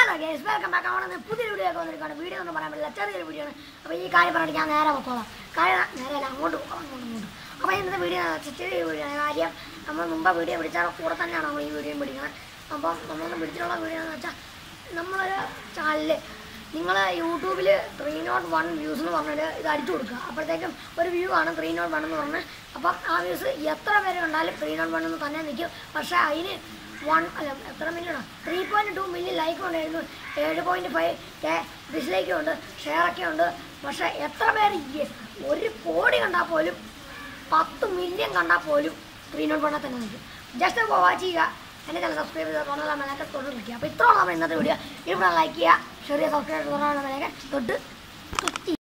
hello guys welcome back അവിടെ പുതിയ video ഒക്കെ വന്നിരിക്കുകയാണ് വീഡിയോ ഒന്നും പറയാൻ പറ്റില്ല ചെറിയൊരു വീഡിയോ ആണ് അപ്പോൾ ഈ കാര്യം പറഞ്ഞിട്ട് ഞാൻ നേരെ പൊക്കോളാം കാര്യം നേരെ അല്ല അങ്ങോട്ട് പോകണം അങ്ങോട്ട് ഇങ്ങോട്ട് അപ്പോൾ ഇന്നത്തെ വീഡിയോ ചെറിയ വീഡിയോ ആണ് കാര്യം നമ്മൾ മുമ്പ് വീഡിയോ പിടിച്ചാൽ കൂടെ തന്നെയാണ് നമ്മൾ ഈ വീഡിയോ പിടിക്കുന്നത് അപ്പം നമ്മളൊന്ന് പിടിച്ചിട്ടുള്ള വീഡിയോ എന്ന് വെച്ചാൽ നമ്മളൊരു ചാനലിൽ നിങ്ങൾ യൂട്യൂബിൽ ത്രീ നോട്ട് വൺ വ്യൂസ് എന്ന് പറഞ്ഞിട്ട് ഇത് അടിച്ചു കൊടുക്കുക അപ്പോഴത്തേക്കും ഒരു വ്യൂ ആണ് ത്രീ നോട്ട് വൺ എന്ന് പറഞ്ഞ് അപ്പം ആ വ്യൂസ് എത്ര പേര് കണ്ടാലും ത്രീ നോട്ട് വൺ എന്ന് തന്നെ നിൽക്കും പക്ഷേ അതിന് വൺ അല്ല എത്ര മില്യണോ three point two million like ഉണ്ടായിരുന്നു ഏഴ് പോയിൻറ്റ് ഫൈവ് കെ ഡിസ്ലൈക്കും ഉണ്ട് ഷെയറൊക്കെ ഉണ്ട് പക്ഷേ എത്ര പേര് yes, ഒരു കോടി കണ്ടാൽ പോലും പത്ത് മില്യൺ കണ്ടാൽ പോലും ത്രീ നോട്ട് വണ്ണിൽ തന്നെ നിൽക്കും ജസ്റ്റ് ഇപ്പോൾ വാച്ച് ചെയ്യുക എൻ്റെ ചാനൽ സബ്സ്ക്രൈബ് ചെയ്ത് തോന്നുന്ന മേലൊക്കെ തൊട്ട് വിളിക്കുക അപ്പോൾ ഇത്രയുള്ള നമ്മൾ ഇന്നത്തെ വീഡിയോ ഇവിടെ ലൈക്ക് ചെയ്യുക ചെറിയ സബ്സ്ക്രൈബ് തോന്നുന്ന മേലൊക്കെ തൊട്ട് കുത്തി